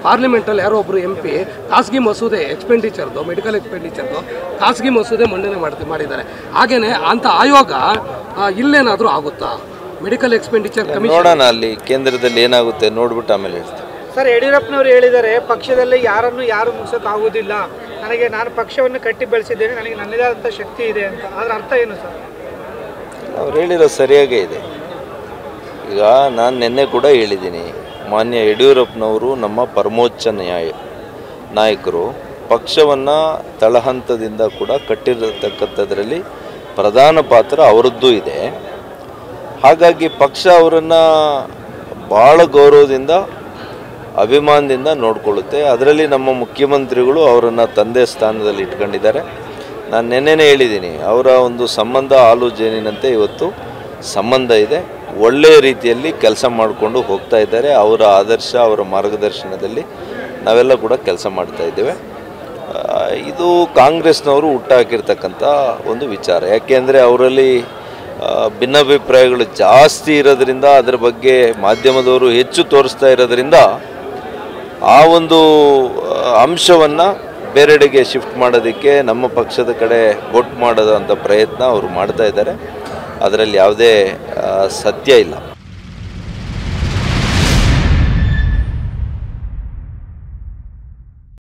ಪಾರ್ಲಿಮೆಂಟಲ್ಲಿ ಯಾರೋ ಒಬ್ಬರು M P ಖಾಸಗಿ ಮಸೂದೆ ಎಕ್ಸ್ಪೆಂಡಿಚರ್ದು ಮೆಡಿಕಲ್ ಎಕ್ಸ್ಪೆಂಡಿಚರ್ದು ಖಾಸಗಿ ಮಸೂದೆ ಮಂಡನೆ ಮಾಡ್ತಿ ಮಾಡಿದ್ದಾರೆ ಹಾಗೇನೆ ಅಂಥ ಆಯೋಗ ಆ, ಇಲ್ಲೇನಾದರೂ ಆಗುತ್ತಾ ಮೆಡಿಕಲ್ ಎಕ್ಸ್ಪೆಂಡಿಚರ್ ಕಮಿಷನ್ ನೋಡೋಣ ಅಲ್ಲಿ ಕೇಂದ್ರದಲ್ಲಿ ಏನಾಗುತ್ತೆ ನೋಡ್ಬಿಟ್ಟು ಆಮೇಲೆ ಹೇಳ್ತೀನಿ ಸರ್ ಯಡಿಯೂರಪ್ಪನವ್ರು ಹೇಳಿದ್ದಾರೆ ಪಕ್ಷದಲ್ಲಿ ಯಾರನ್ನು ಯಾರು ಮುಗಿಸೋಕ್ಕಾಗೋದಿಲ್ಲ ನನಗೆ ನಾನು ಪಕ್ಷವನ್ನು ಕಟ್ಟಿ ಬೆಳೆಸಿದ್ದೇನೆ ನನಗೆ ನನ್ನದೇ ಆದಂಥ ಶಕ್ತಿ ಇದೆ ಅಂತ ಅದರ ಅರ್ಥ ಏನು ಸರ್ ಅವ್ರು ಹೇಳಿರೋ ಸರಿಯಾಗೇ ಇದೆ ಈಗ ನಾನು ನಿನ್ನೆ ಕೂಡ ಹೇಳಿದ್ದೀನಿ ಮಾನ್ಯ ಯಡಿಯೂರಪ್ಪನವರು ನಮ್ಮ ಪರಮೋಚ್ಚ ನ್ಯಾಯ ನಾಯಕರು ಪಕ್ಷವನ್ನು ತಳಹಂತದಿಂದ ಕೂಡ ಕಟ್ಟಿರತಕ್ಕಂಥದ್ರಲ್ಲಿ ಪ್ರಧಾನ ಪಾತ್ರ ಅವರದ್ದು ಇದೆ ಹಾಗಾಗಿ ಪಕ್ಷ ಅವರನ್ನು ಭಾಳ ಗೌರವದಿಂದ ಅಭಿಮಾನದಿಂದ ನೋಡ್ಕೊಳ್ಳುತ್ತೆ ಅದರಲ್ಲಿ ನಮ್ಮ ಮುಖ್ಯಮಂತ್ರಿಗಳು ಅವರನ್ನು ತಂದೆ ಸ್ಥಾನದಲ್ಲಿ ಇಟ್ಕೊಂಡಿದ್ದಾರೆ ನಾನು ನೆನ್ನೆನೇ ಹೇಳಿದ್ದೀನಿ ಅವರ ಒಂದು ಸಂಬಂಧ ಹಾಲು ಜೇನಿನಂತೆ ಇವತ್ತು ಸಂಬಂಧ ಇದೆ ಒಳ್ಳೆಯ ರೀತಿಯಲ್ಲಿ ಕೆಲಸ ಮಾಡಿಕೊಂಡು ಹೋಗ್ತಾ ಇದ್ದಾರೆ ಅವರ ಆದರ್ಶ ಅವರ ಮಾರ್ಗದರ್ಶನದಲ್ಲಿ ನಾವೆಲ್ಲ ಕೂಡ ಕೆಲಸ ಮಾಡ್ತಾ ಇದ್ದೇವೆ ಆ, ಇದು ಕಾಂಗ್ರೆಸ್ನವರು ಹುಟ್ಟಾಕಿರ್ತಕ್ಕಂಥ ಒಂದು ವಿಚಾರ ಯಾಕೆಂದರೆ ಅವರಲ್ಲಿ ಆ, ಭಿನ್ನಾಭಿಪ್ರಾಯಗಳು ಜಾಸ್ತಿ ಇರೋದ್ರಿಂದ ಅದರ ಬಗ್ಗೆ ಮಾಧ್ಯಮದವರು ಹೆಚ್ಚು ತೋರಿಸ್ತಾ ಇರೋದ್ರಿಂದ ಆ ಒಂದು ಅಂಶವನ್ನು ಬೇರೆಡೆಗೆ ಶಿಫ್ಟ್ ಮಾಡೋದಕ್ಕೆ ನಮ್ಮ ಪಕ್ಷದ ಕಡೆ ಬೊಟ್ಟು ಮಾಡೋದಂಥ ಪ್ರಯತ್ನ ಅವರು ಮಾಡ್ತಾ ಇದ್ದಾರೆ ಅದರಲ್ಲಿ ಯಾವುದೇ ಆ, ಸತ್ಯ ಇಲ್ಲ